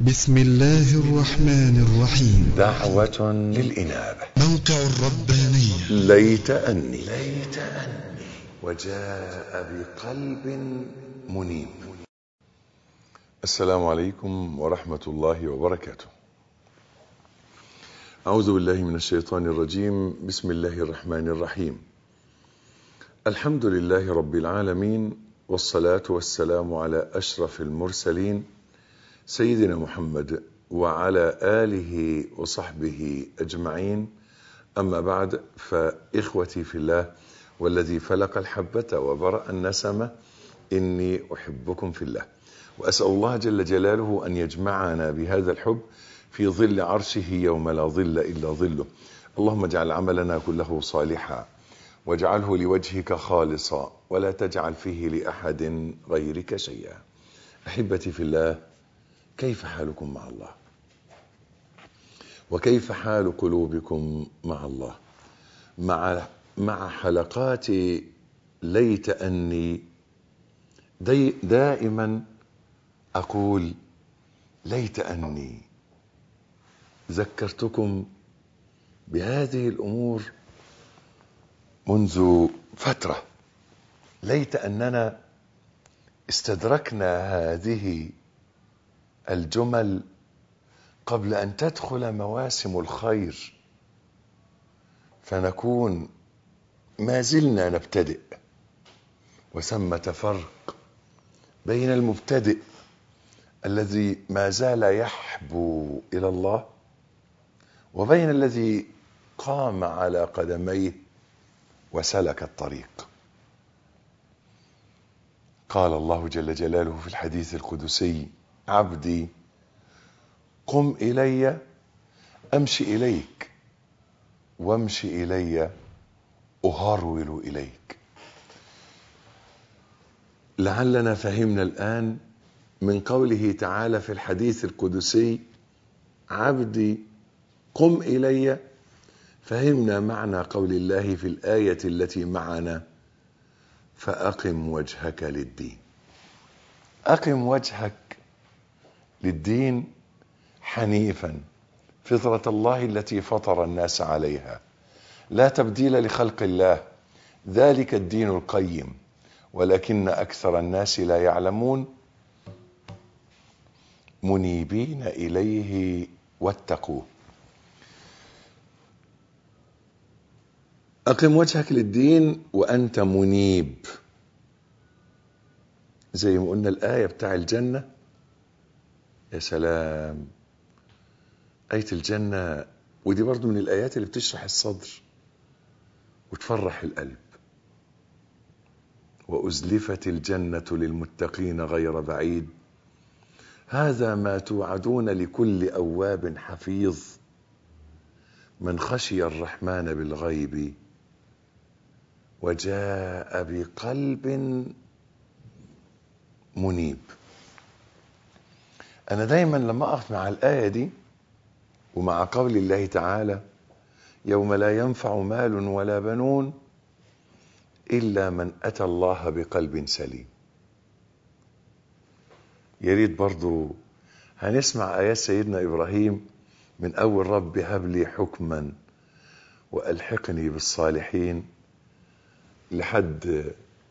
بسم الله الرحمن الرحيم دعوة للإنابة موقع الربانية ليت أني ليت أني وجاء بقلب منيب السلام عليكم ورحمة الله وبركاته أعوذ بالله من الشيطان الرجيم بسم الله الرحمن الرحيم الحمد لله رب العالمين والصلاة والسلام على أشرف المرسلين سيدنا محمد وعلى آله وصحبه أجمعين أما بعد فإخوتي في الله والذي فلق الحبة وبرأ النسمة إني أحبكم في الله وأسأل الله جل جلاله أن يجمعنا بهذا الحب في ظل عرشه يوم لا ظل إلا ظله اللهم اجعل عملنا كله صالحا واجعله لوجهك خالصا ولا تجعل فيه لأحد غيرك شيئا أحبتي في الله كيف حالكم مع الله وكيف حال قلوبكم مع الله مع مع حلقات ليت أني دي دائما أقول ليت أني ذكرتكم بهذه الأمور منذ فترة ليت أننا استدركنا هذه الجمل قبل أن تدخل مواسم الخير فنكون ما زلنا نبتدئ وثمة فرق بين المبتدئ الذي ما زال يحبو إلى الله وبين الذي قام على قدميه وسلك الطريق قال الله جل جلاله في الحديث القدسي عبدي قم إلي أمشي إليك وامشي إلي أهرول إليك لعلنا فهمنا الآن من قوله تعالى في الحديث القدسي عبدي قم إلي فهمنا معنى قول الله في الآية التي معنا فأقم وجهك للدين أقم وجهك للدين حنيفا فطرة الله التي فطر الناس عليها لا تبديل لخلق الله ذلك الدين القيم ولكن أكثر الناس لا يعلمون منيبين إليه واتقوه أقم وجهك للدين وأنت منيب زي ما قلنا الآية بتاع الجنة يا سلام آية الجنة ودي برضو من الآيات اللي بتشرح الصدر وتفرح القلب وأزلفت الجنة للمتقين غير بعيد هذا ما توعدون لكل أواب حفيظ من خشي الرحمن بالغيب وجاء بقلب منيب أنا دايما لما أقف مع الآية دي ومع قول الله تعالى يوم لا ينفع مال ولا بنون إلا من أتى الله بقلب سليم يريد برضو هنسمع آيات سيدنا إبراهيم من أول رب هب لي حكما وألحقني بالصالحين لحد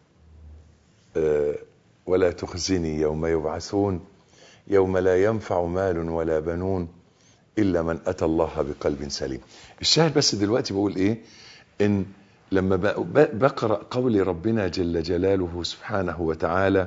ولا تخزني يوم يبعثون يوم لا ينفع مال ولا بنون إلا من أتى الله بقلب سليم الشاهد بس دلوقتي بقول إيه إن لما بقرأ قول ربنا جل جلاله سبحانه وتعالى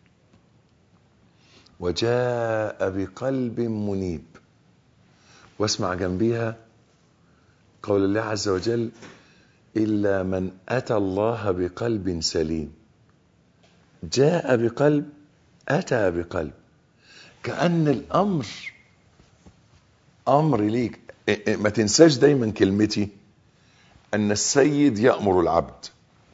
وجاء بقلب منيب واسمع جنبيها قول الله عز وجل إلا من أتى الله بقلب سليم جاء بقلب أتى بقلب كأن الأمر أمر ليك ما تنساش دايما كلمتي أن السيد يأمر العبد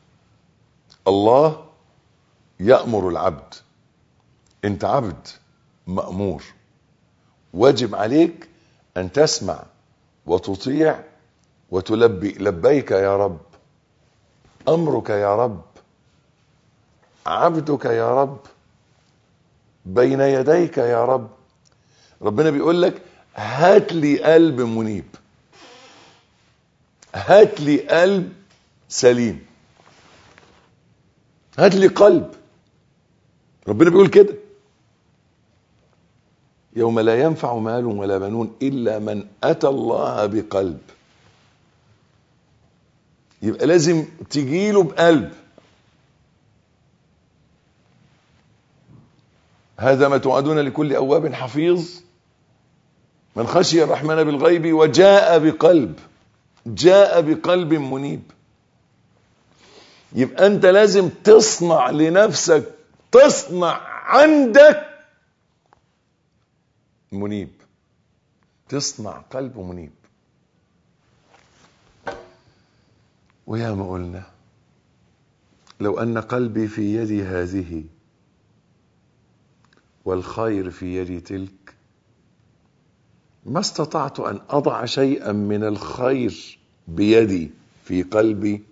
الله يأمر العبد أنت عبد مأمور واجب عليك أن تسمع وتطيع وتلبي لبيك يا رب أمرك يا رب عبدك يا رب بين يديك يا رب ربنا بيقول لك هات لي قلب منيب هات لي قلب سليم هات لي قلب ربنا بيقول كده يوم لا ينفع مال ولا بنون الا من اتى الله بقلب يبقى لازم تجيله بقلب هذا ما توعدون لكل اواب حفيظ من خشي الرحمن بالغيب وجاء بقلب جاء بقلب منيب يبقى انت لازم تصنع لنفسك تصنع عندك منيب تصنع قلب منيب ويا ما قلنا لو ان قلبي في يدي هذه والخير في يدي تلك ما استطعت ان اضع شيئا من الخير بيدي في قلبي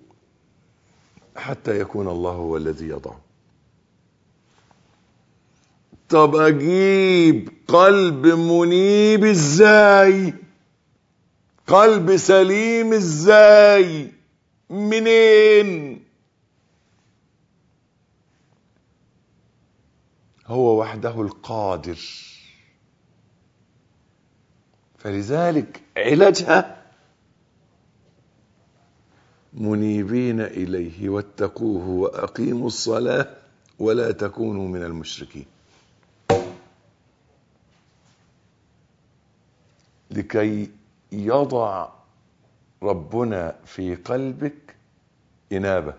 حتى يكون الله هو الذي يضعه طب اجيب قلب منيب ازاي قلب سليم ازاي منين هو وحده القادر فلذلك علاجها منيبين اليه واتقوه واقيموا الصلاه ولا تكونوا من المشركين لكي يضع ربنا في قلبك انابه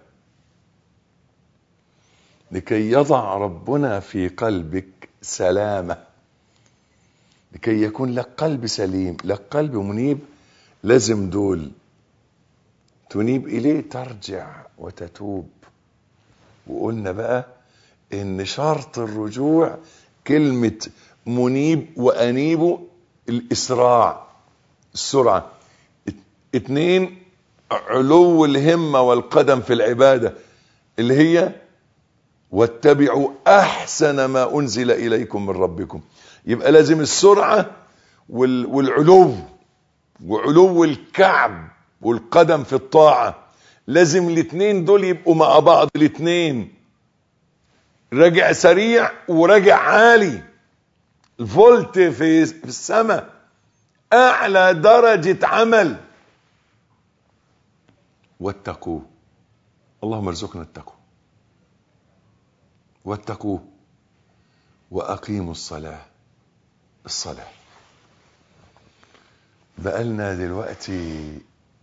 لكي يضع ربنا في قلبك سلامه لكي يكون لك قلب سليم لك قلب منيب لازم دول تنيب اليه ترجع وتتوب وقلنا بقى ان شرط الرجوع كلمة منيب وانيبه الاسراع السرعة اتنين علو الهمة والقدم في العبادة اللي هي واتبعوا احسن ما انزل اليكم من ربكم يبقى لازم السرعة والعلو وعلو الكعب والقدم في الطاعة لازم الاثنين دول يبقوا مع بعض الاثنين راجع سريع وراجع عالي الفولت في في السماء اعلى درجة عمل واتقوه اللهم ارزقنا التقوى واتقوه واقيموا الصلاة الصلاة بقالنا دلوقتي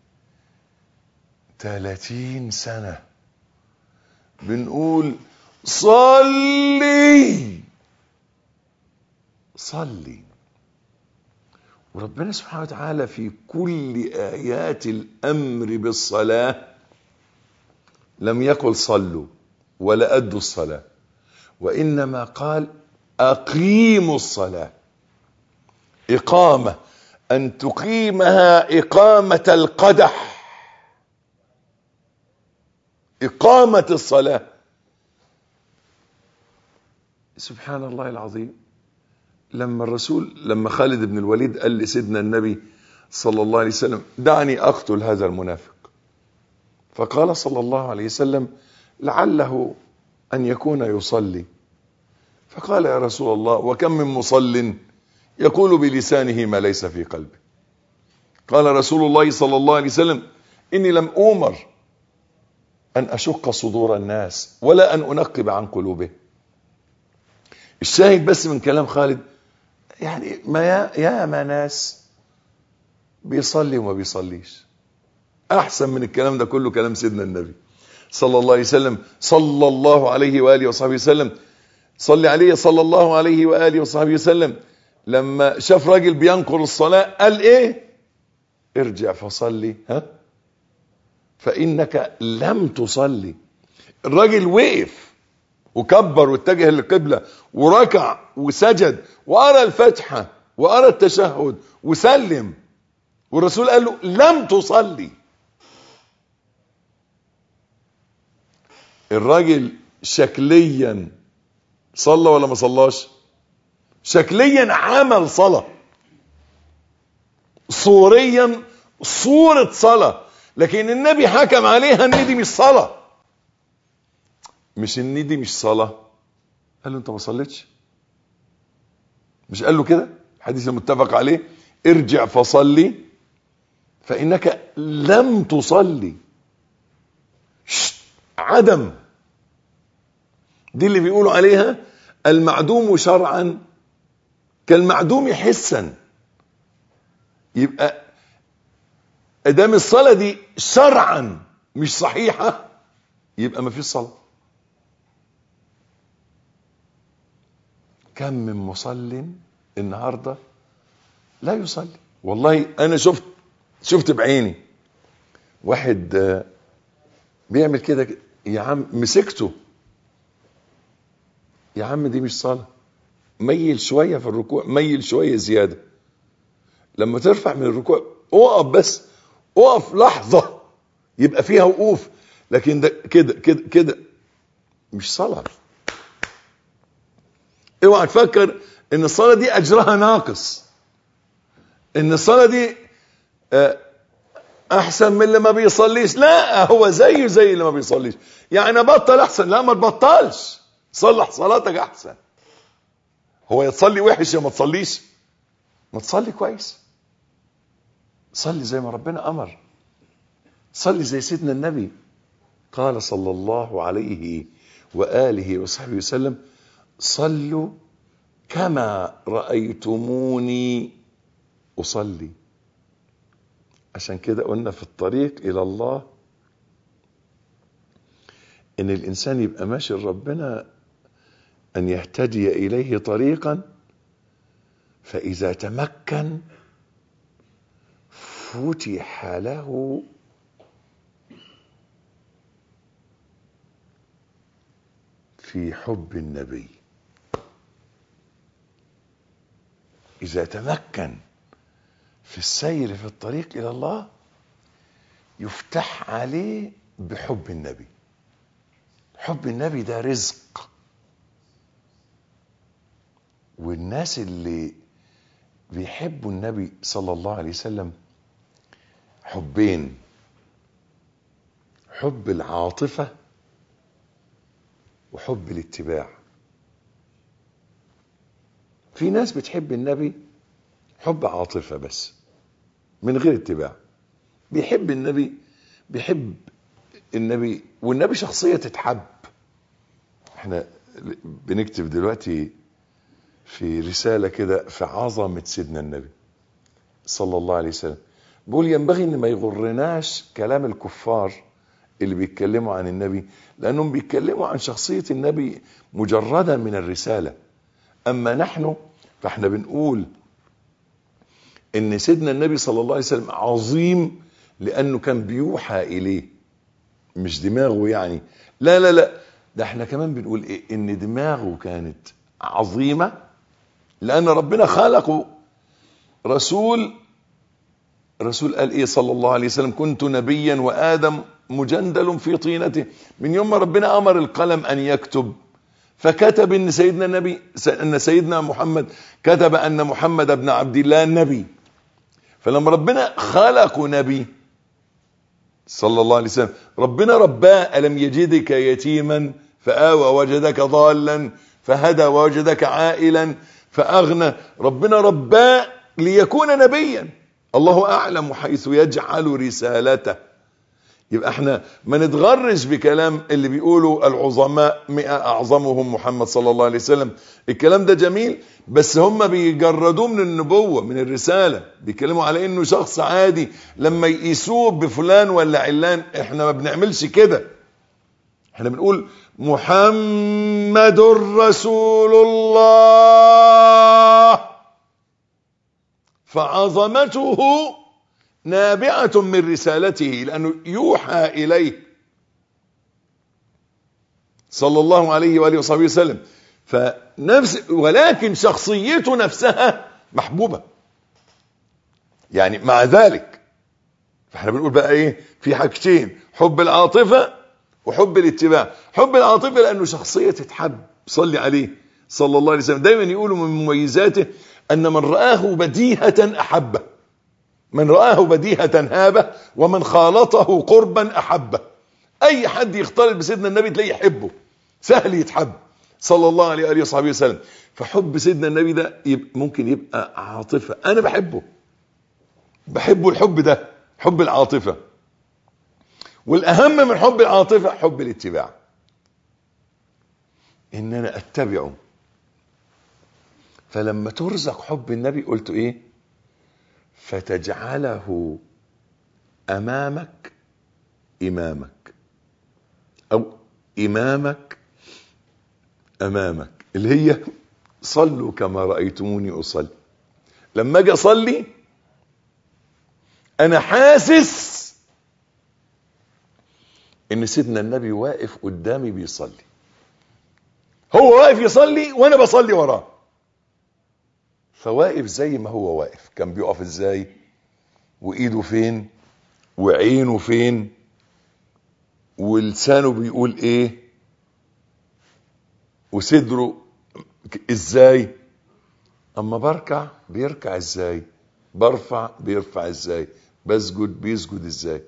تلاتين سنة بنقول صلي صلي وربنا سبحانه وتعالى في كل آيات الأمر بالصلاة لم يقل صلوا ولا أدوا الصلاة وإنما قال أقيموا الصلاة إقامة أن تقيمها إقامة القدح إقامة الصلاة سبحان الله العظيم لما الرسول لما خالد بن الوليد قال لسيدنا النبي صلى الله عليه وسلم دعني أقتل هذا المنافق فقال صلى الله عليه وسلم لعله أن يكون يصلي فقال يا رسول الله وكم من مصل يقول بلسانه ما ليس في قلبه قال رسول الله صلى الله عليه وسلم إني لم أومر أن أشق صدور الناس ولا أن أنقب عن قلوبه الشاهد بس من كلام خالد يعني ما يا, يا ما ناس بيصلي وما بيصليش أحسن من الكلام ده كله كلام سيدنا النبي صلى الله عليه وسلم صلى الله عليه وآله وصحبه وسلم صلي عليه صلى الله عليه وآله وصحبه وسلم لما شاف راجل بينقر الصلاة قال ايه ارجع فصلي ها فإنك لم تصلي الراجل وقف وكبر واتجه للقبلة وركع وسجد وقرا الفاتحة وقرا التشهد وسلم والرسول قال له لم تصلي الراجل شكليا صلى ولا ما صلاش شكليا عمل صلاة صوريا صورة صلاة لكن النبي حكم عليها ان دي مش صلاة مش ان دي مش صلاة قال له انت ما صليتش مش قال له كده الحديث المتفق عليه ارجع فصلي فانك لم تصلي شت عدم دي اللي بيقولوا عليها المعدوم شرعا كالمعدوم حسا يبقى ادام الصلاه دي شرعا مش صحيحه يبقى ما فيش صلاه كم من مصل النهارده لا يصلي والله انا شفت شفت بعيني واحد آه، بيعمل كده يا عم مسكته يا عم دي مش صلاه ميل شويه في الركوع ميل شويه زياده لما ترفع من الركوع اقف بس اقف لحظه يبقى فيها وقوف لكن ده كده كده كده مش صلاه اوعى تفكر ان الصلاه دي اجرها ناقص ان الصلاه دي آه، احسن من اللي ما بيصليش لا هو زيه زي اللي ما بيصليش يعني بطل احسن لا ما تبطلش صلح صلاتك احسن هو يا تصلي وحش يا ما تصليش ما تصلي كويس صلي زي ما ربنا امر صلي زي سيدنا النبي قال صلى الله عليه واله وصحبه وسلم صلوا كما رايتموني اصلي عشان كده قلنا في الطريق الى الله ان الانسان يبقى ماشي لربنا ان يهتدي اليه طريقا فاذا تمكن فتح له في حب النبي اذا تمكن في السير في الطريق الى الله يفتح عليه بحب النبي حب النبي ده رزق والناس اللي بيحبوا النبي صلى الله عليه وسلم حبين حب العاطفة وحب الاتباع في ناس بتحب النبي حب عاطفة بس من غير اتباع بيحب النبي بيحب النبي والنبي شخصية تتحب احنا بنكتب دلوقتي في رسالة كده في عظمة سيدنا النبي صلى الله عليه وسلم بيقول ينبغي ان ما يغرناش كلام الكفار اللي بيتكلموا عن النبي لانهم بيتكلموا عن شخصية النبي مجردا من الرسالة اما نحن فاحنا بنقول ان سيدنا النبي صلى الله عليه وسلم عظيم لانه كان بيوحى اليه مش دماغه يعني لا لا لا ده احنا كمان بنقول ايه ان دماغه كانت عظيمة لان ربنا خلقه رسول رسول قال ايه صلى الله عليه وسلم كنت نبيا وادم مجندل في طينته من يوم ما ربنا امر القلم ان يكتب فكتب ان سيدنا النبي ان سيدنا محمد كتب ان محمد بن عبد الله نبي فلما ربنا خلق نبي صلى الله عليه وسلم ربنا رباه ألم يجدك يتيما فآوى وجدك ضالا فهدى ووجدك عائلا فأغنى ربنا رباه ليكون نبيا الله أعلم حيث يجعل رسالته يبقى احنا ما نتغرش بكلام اللي بيقولوا العظماء مئة أعظمهم محمد صلى الله عليه وسلم الكلام ده جميل بس هم بيجردوه من النبوة من الرسالة بيتكلموا على انه شخص عادي لما يقيسوه بفلان ولا علان احنا ما بنعملش كده احنا بنقول محمد رسول الله فعظمته نابعة من رسالته لأنه يوحى إليه صلى الله عليه وآله وصحبه وسلم فنفس ولكن شخصيته نفسها محبوبة يعني مع ذلك فاحنا بنقول بقى ايه في حاجتين حب العاطفة وحب الاتباع حب العاطفة لأنه شخصية تتحب صلي عليه صلى الله عليه وسلم دايما يقولوا من مميزاته أن من رآه بديهة أحبه من رآه بديهة هابه ومن خالطه قربا أحبه أي حد يختلط بسيدنا النبي تلاقيه يحبه سهل يتحب صلى الله عليه وآله وصحبه وسلم فحب سيدنا النبي ده يبقى ممكن يبقى عاطفة أنا بحبه بحبه الحب ده حب العاطفة والأهم من حب العاطفة حب الاتباع إن أنا أتبعه فلما ترزق حب النبي قلت إيه فتجعله أمامك إمامك أو إمامك أمامك اللي هي صلوا كما رأيتموني أصلي لما أجي أصلي أنا حاسس إن سيدنا النبي واقف قدامي بيصلي هو واقف يصلي وأنا بصلي وراه فواقف زي ما هو واقف كان بيقف ازاي وايده فين وعينه فين ولسانه بيقول ايه وصدره ازاي اما بركع بيركع ازاي برفع بيرفع ازاي بسجد بيسجد ازاي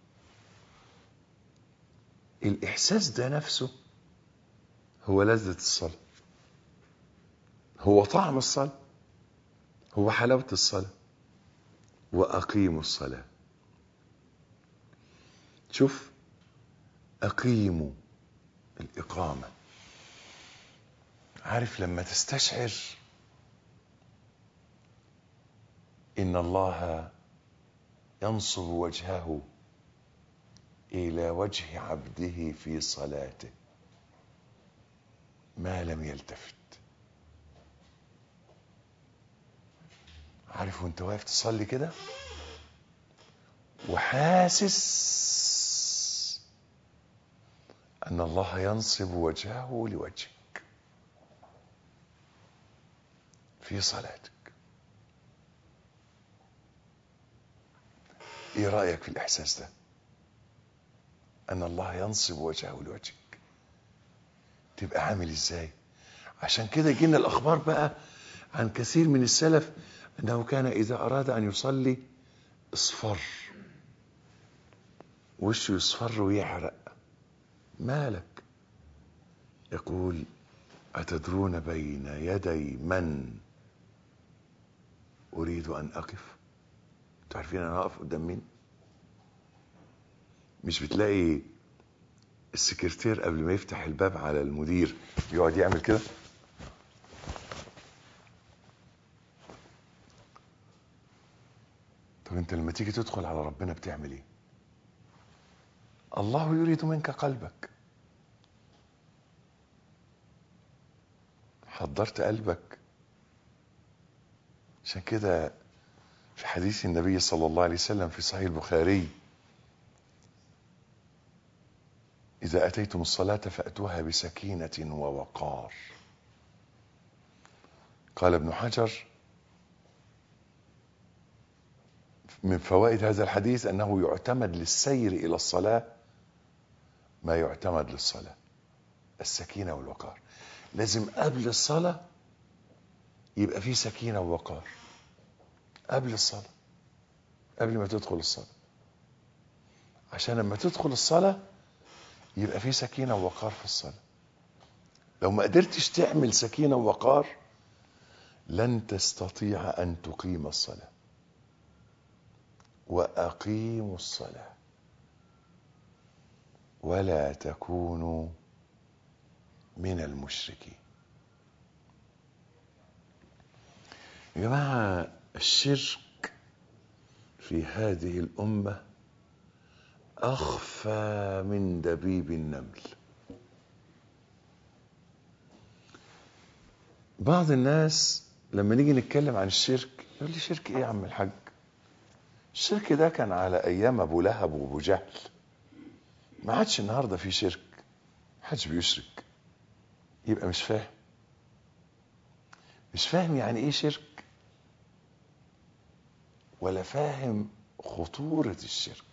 الاحساس ده نفسه هو لذة الصلاة هو طعم الصلاه هو حلاوة الصلاة وأقيموا الصلاة شوف أقيموا الإقامة عارف لما تستشعر إن الله ينصب وجهه إلى وجه عبده في صلاته ما لم يلتفت عارف وانت واقف تصلي كده وحاسس ان الله ينصب وجهه لوجهك في صلاتك ايه رايك في الاحساس ده ان الله ينصب وجهه لوجهك تبقى عامل ازاي عشان كده يجينا الاخبار بقى عن كثير من السلف انه كان اذا اراد ان يصلي اصفر وشه يصفر ويعرق مالك يقول اتدرون بين يدي من اريد ان اقف انتوا عارفين انا اقف قدام مين مش بتلاقي السكرتير قبل ما يفتح الباب على المدير يقعد يعمل كده طب انت لما تيجي تدخل على ربنا بتعمل ايه الله يريد منك قلبك حضرت قلبك عشان كده في حديث النبي صلى الله عليه وسلم في صحيح البخاري إذا أتيتم الصلاة فأتوها بسكينة ووقار قال ابن حجر من فوائد هذا الحديث أنه يعتمد للسير إلى الصلاة ما يعتمد للصلاة السكينة والوقار لازم قبل الصلاة يبقى في سكينة ووقار قبل الصلاة قبل ما تدخل الصلاة عشان لما تدخل الصلاة يبقى في سكينة ووقار في الصلاة لو ما قدرتش تعمل سكينة ووقار لن تستطيع أن تقيم الصلاة وأقيموا الصلاة ولا تكونوا من المشركين يا جماعة الشرك في هذه الأمة أخفى من دبيب النمل بعض الناس لما نيجي نتكلم عن الشرك يقول لي شرك ايه يا عم الحاج الشرك ده كان على ايام ابو لهب وابو جهل ما عادش النهارده في شرك ما حدش بيشرك يبقى مش فاهم مش فاهم يعني ايه شرك ولا فاهم خطورة الشرك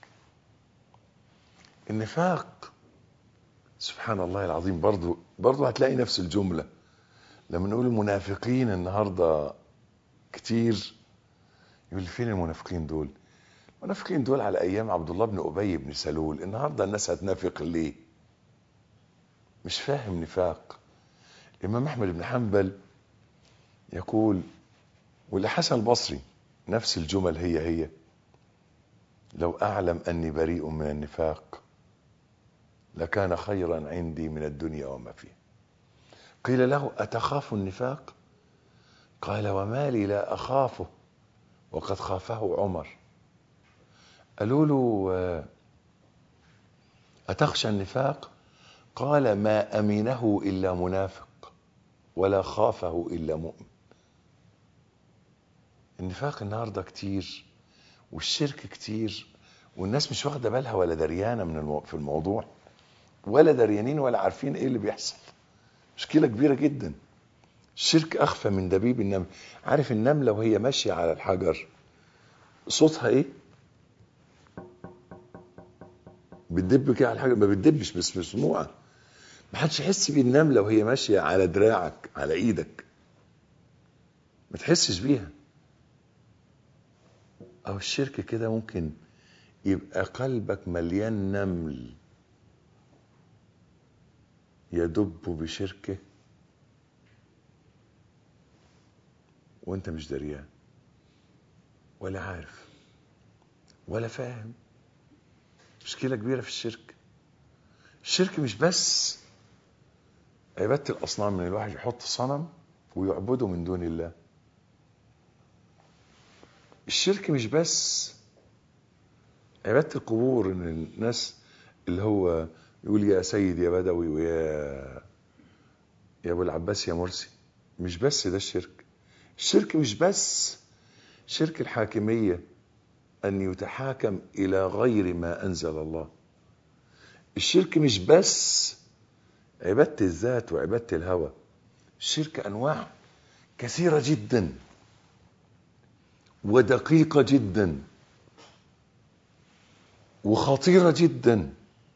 النفاق سبحان الله العظيم برضو برضو هتلاقي نفس الجملة لما نقول المنافقين النهارده كتير يقول فين المنافقين دول المنافقين دول على ايام عبد الله بن ابي بن سلول النهارده الناس هتنافق ليه مش فاهم نفاق الامام احمد بن حنبل يقول والحسن البصري نفس الجمل هي هي لو اعلم اني بريء من النفاق لكان خيرا عندي من الدنيا وما فيها قيل له اتخاف النفاق قال وما لي لا اخافه وقد خافه عمر قالوا له اتخشى النفاق قال ما امنه الا منافق ولا خافه الا مؤمن النفاق النهارده كتير والشرك كتير والناس مش واخده بالها ولا دريانه من المو... في الموضوع ولا دريانين ولا عارفين ايه اللي بيحصل مشكله كبيره جدا الشرك اخفى من دبيب النمل عارف النمله وهي ماشيه على الحجر صوتها ايه بتدب كده على الحجر ما بتدبش بس مسموعه ما حدش يحس بالنمله وهي ماشيه على دراعك على ايدك ما تحسش بيها او الشرك كده ممكن يبقى قلبك مليان نمل يدب بشركه وانت مش دريان ولا عارف ولا فاهم مشكله كبيره في الشرك الشرك مش بس عباده الاصنام من الواحد يحط صنم ويعبده من دون الله الشرك مش بس عباده القبور ان الناس اللي هو يقول يا سيد يا بدوي ويا يا ابو العباس يا مرسي مش بس ده الشرك الشرك مش بس شرك الحاكميه ان يتحاكم الى غير ما انزل الله الشرك مش بس عباده الذات وعباده الهوى الشرك انواع كثيره جدا ودقيقه جدا وخطيره جدا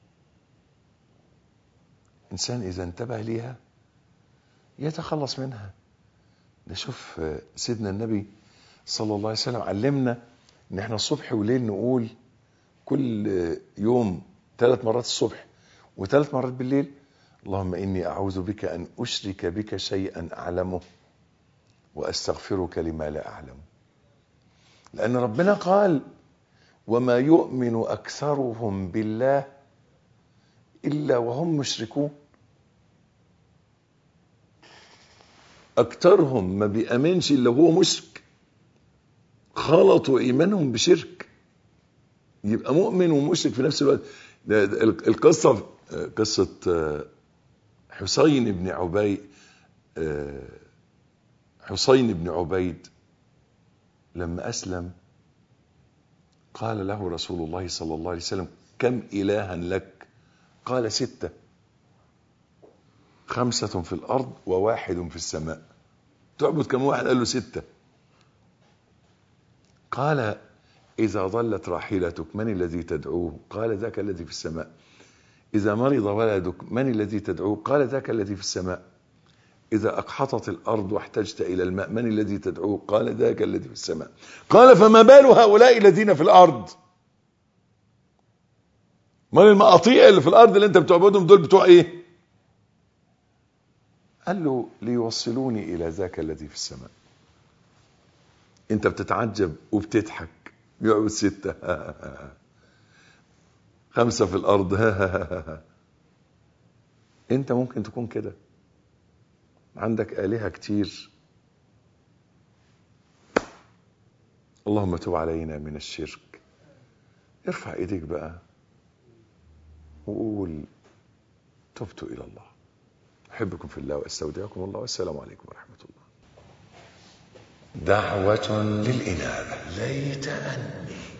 انسان اذا انتبه ليها يتخلص منها ده شوف سيدنا النبي صلى الله عليه وسلم علمنا ان احنا الصبح وليل نقول كل يوم ثلاث مرات الصبح وثلاث مرات بالليل اللهم اني اعوذ بك ان اشرك بك شيئا اعلمه واستغفرك لما لا اعلم لان ربنا قال وما يؤمن اكثرهم بالله الا وهم مشركون اكترهم ما بيامنش الا هو مشرك خلطوا ايمانهم بشرك يبقى مؤمن ومشرك في نفس الوقت ده ده القصه قصه حسين بن عبيد حسين بن عبيد لما اسلم قال له رسول الله صلى الله عليه وسلم كم الها لك قال سته خمسة في الأرض وواحد في السماء تعبد كم واحد قال له ستة قال إذا ضلت راحلتك من الذي تدعوه قال ذاك الذي في السماء إذا مرض ولدك من الذي تدعوه قال ذاك الذي في السماء إذا أقحطت الأرض واحتجت إلى الماء من الذي تدعوه قال ذاك الذي في السماء قال فما بال هؤلاء الذين في الأرض من المقاطيع اللي في الأرض اللي أنت بتعبدهم دول بتوع إيه قال له ليوصلوني إلى ذاك الذي في السماء أنت بتتعجب وبتضحك بيعبد ستة خمسة في الأرض أنت ممكن تكون كده عندك آلهة كتير اللهم تب علينا من الشرك ارفع ايديك بقى وقول تبت إلى الله أحبكم في الله وأستودعكم الله والسلام عليكم ورحمة الله دعوة للإنابة ليت أني